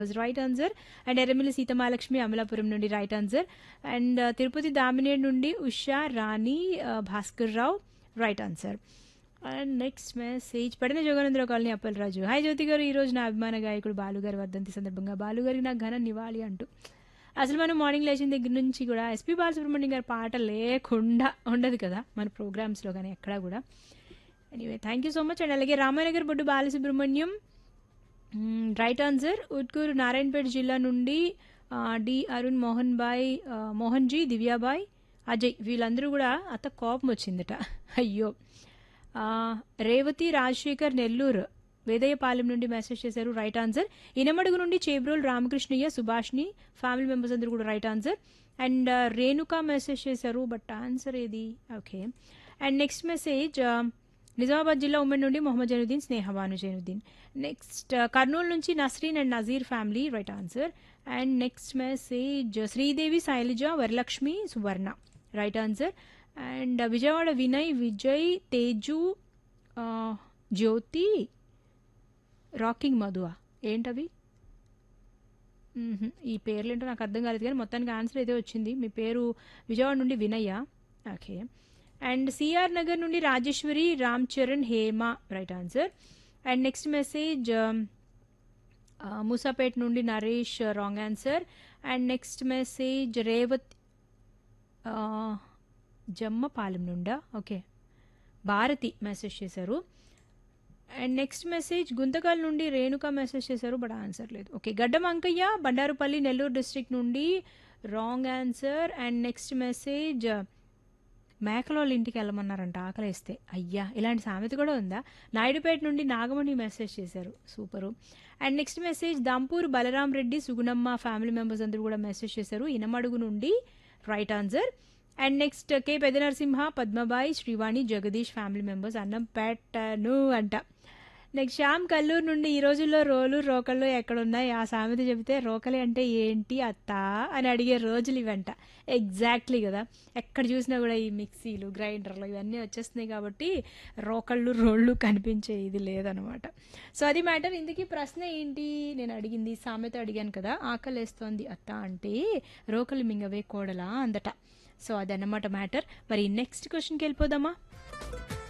Was right answer and Erramilli Seethamahalakshmi Amalapuram నుండి right answer and Tirupati దామినేడ్ నుండి Usha Rani Bhaskar Rao right answer and next message పడిన జోగానందరావు కాలనీ అప్పలరాజు హాయ్ జ్యోతి గారు ఈ రోజు నా అభిమాన గాయకుడు బాలుగారి వర్ధంతి సందర్భంగా బాలుగారికి నాకు ఘన నివాళి అంటూ అసలు మనం మార్నింగ్ లేచిన దగ్గర నుంచి కూడా ఎస్పీ బాలసుబ్రహ్మణ్యం గారి పాట లేకుండా ఉండదు కదా మన ప్రోగ్రామ్స్లో కానీ ఎక్కడా కూడా anyway thank you so much and అలాగే రామానగర్ బొడ్డు బాలసుబ్రహ్మణ్యం రైట్ ఆన్సర్ ఉట్కూరు నారాయణపేట జిల్లా నుండి ఆ, డి అరుణ్ మోహన్ బాయ్ ఆ, మోహన్ జీ దివ్యాబాయ్ అజయ్ వీళ్ళందరూ కూడా అత్త కోపం వచ్చిందట అయ్యో ఆ, రేవతి రాజశేఖర్ నెల్లూరు వేదయ్యపాలెం నుండి మెసేజ్ చేశారు రైట్ ఆన్సర్ ఇనమడుగు నుండి చేబ్రోల్ రామకృష్ణయ్య సుభాష్ని ఫ్యామిలీ మెంబర్స్ అందరూ కూడా right answer and Renuka message చేశారు బట్ ఆన్సర్ ఏది okay and next message Nizamabad జిల్లా ఉమ్మడి నుండి మొహమ్మద్ జైనుద్దీన్ స్నేహబాను జైనుద్దీన్ నెక్స్ట్ కర్నూలు నుంచి Nasreen and Nazir family right answer and next message Sridevi Sailaja Varalakshmi Suvarna right answer and Vijayawada Vinay Vijay Teju ఆ, జ్యోతి రాకింగ్ మధువా ఏంటవి మ్మ్హ. ఈ పేర్లు ఏంటో నాకు అర్థం కాలేదు కానీ మొత్తానికి ఆన్సర్ అయితే వచ్చింది మీ పేరు విజయవాడ నుండి Vinayya okay and CR Nagar నుండి Rajeshwari Ram Charan Hema right answer and next message Moosapet నుండి Naresh wrong answer and next message Revath ఆ, జమ్మపాలెం నుండా ఓకే భారతి మెసేజ్ చేశారు అండ్ నెక్స్ట్ మెసేజ్ గుంతకల్ నుండి రేణుక మెసేజ్ చేశారు బట్ ఆన్సర్ లేదు ఓకే గడ్డం అంకయ్య బండారుపల్లి నెల్లూరు డిస్ట్రిక్ట్ నుండి wrong answer and next message మేకల వాళ్ళ ఇంటికి వెళ్ళమన్నారంట ఆకలేస్తే అయ్యా ఇలాంటి సామెత కూడా ఉందా నాయుడుపేట నుండి నాగమణి మెసేజ్ చేశారు super and next message Dampur Balaram Reddy Sugunamma family members అందరూ కూడా మెసేజ్ చేశారు ఇనమడుగు నుండి right answer and next K పెద్ద నరసింహ పద్మబాయి శ్రీవాణి జగదీష్ ఫ్యామిలీ మెంబర్స్ అన్నం పెట్టను అంట నెక్స్ట్ శ్యామ్ కల్లూరు నుండి ఈ రోజుల్లో రోలు రోకళ్ళు ఎక్కడున్నాయి ఆ సామెత చెబితే రోకలి అంటే ఏంటి అత్త అని అడిగే రోజులు ఇవంట ఎగ్జాక్ట్లీ కదా ఎక్కడ చూసినా కూడా ఈ మిక్సీలు గ్రైండర్లు ఇవన్నీ వచ్చేస్తున్నాయి కాబట్టి రోకళ్ళు రోళ్ళు కనిపించే ఇది లేదనమాట సో అది మ్యాటర్ ఇందుకీ ప్రశ్న ఏంటి నేను అడిగింది సామెత అడిగాను కదా ఆకలేస్తోంది అత్త అంటే రోకలి మింగవే కోడలా అందట సో అదన్నమాట మ్యాటర్ మరి నెక్స్ట్ క్వశ్చన్కి వెళ్ళిపోదామా